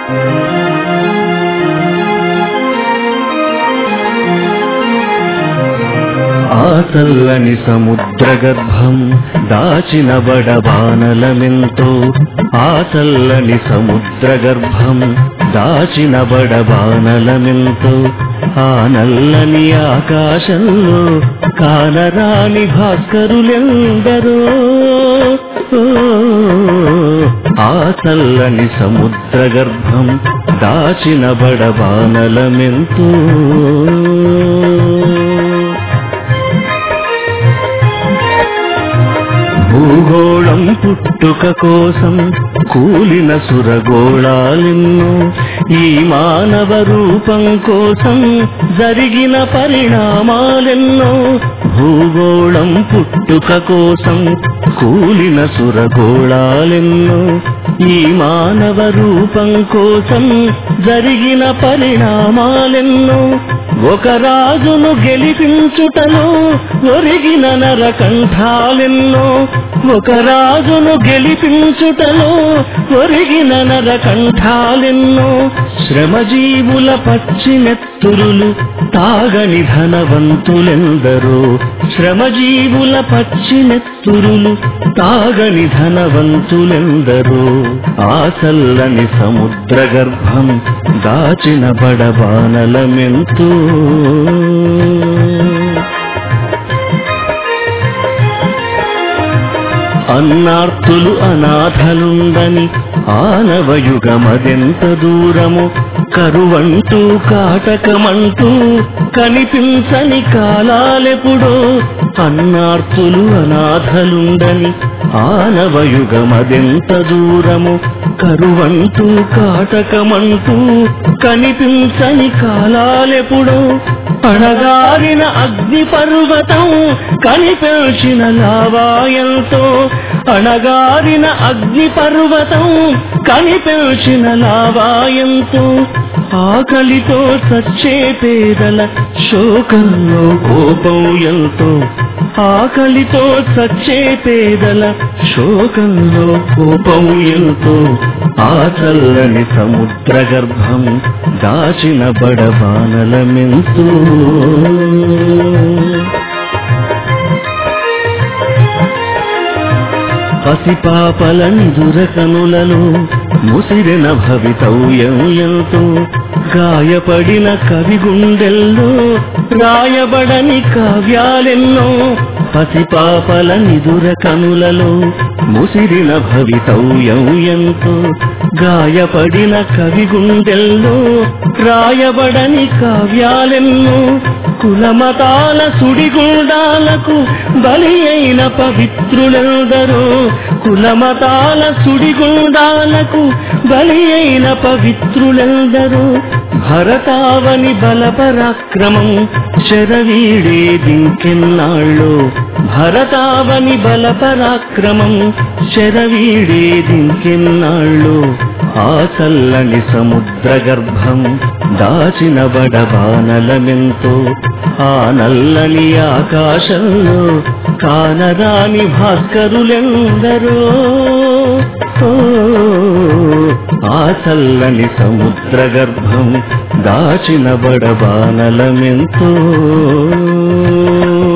ఆ చల్లని సముద్ర గర్భం దాచిన బడబానలమెంతో ఆ చల్లని సముద్ర గర్భం దాచిన బడబానలమెంతో ఆ నల్లని ఆకాశంలో కానరాని భాస్కరులెందరో ఓ, ఆ చల్లని సముద్ర గర్భం దాచిన బడబానలమెంతో భూగోళం పుట్టుక కోసం కూలిన సురగోళాలెన్నో ఈ మానవ రూపం కోసం జరిగిన పరిణామాలెన్నో భూగోళం పుట్టుక కోసం కూలిన సురగోళాలెన్నో ఈ మానవ రూపం కోసం జరిగిన పరిణామాలెన్నో ఒక రాజును గెలిపించుటలో ఒరిగిన నరకంఠాలెన్నో ఒక రాజును గెలిపించుటలో ఒరిగిన నరకంఠాలెన్నో శ్రమజీవుల పచ్చి నెత్తురులు తాగని ధనవంతులెందరో శ్రమజీవుల పచ్చి నెత్తురులు తాగని ధనవంతులెందరో ఆ చల్లని సముద్ర గర్భం దాచిన బడబానలమెంతో అన్నార్తులు అనాథలుందని ఆనవయుగమదెంత దూరము కరువంటూ కాటకమంటూ కనిపించని కాలాలెప్పుడో అన్నార్తులు అనాథలుండని ఆనవయుగమదెంత దూరము కరువంటూ కాటకమంటూ కనిపించని కాలాలెప్పుడో అణగారిన అగ్ని పర్వతం కనిపించిన లావాయంతో అణగారిన అగ్ని పర్వతం కనిపించిన లావాయంతో ఆకలితో చచ్చే పేదల శోకంలో కోపం ఎంతో ఆకలితో చచ్చే పేదల శోకంలో కోపం ఎంతో ఆ చల్లని సముద్ర గర్భం దాచిన బడబానలమెంతో పసిపాపల నిదురకనులలో ముసిరిన భవితవ్యం ఎంతో గాయపడిన కవి గుండెల్లో రాయబడని కావ్యాలెన్నో పసిపాపల నిదుర కనులలో ముసిరిన భవితవ్యం ఎంతో గాయపడిన కవి గుండెల్లో రాయబడని కావ్యాలెన్నో కులమతాల సుడిగుండాలకు బలి అయిన పవిత్రులెందరో కులమతాల సుడిగుండాలకు బలి అయిన పవిత్రులెందరో భరతావని బలపరాక్రమం శరవీడేదింకెన్నాళ్ళో భరతావని బలపరాక్రమం శరవీడేదింకెన్నాళ్ళో ఆ చల్లని సముద్ర గర్భం దాచిన బడబానలమెంతో ఆ నల్లని ఆకాశంలో కానరాని భాస్కరులెందరో ఓ, ఆ చల్లని సముద్ర గర్భం దాచిన బడబానలమెంతో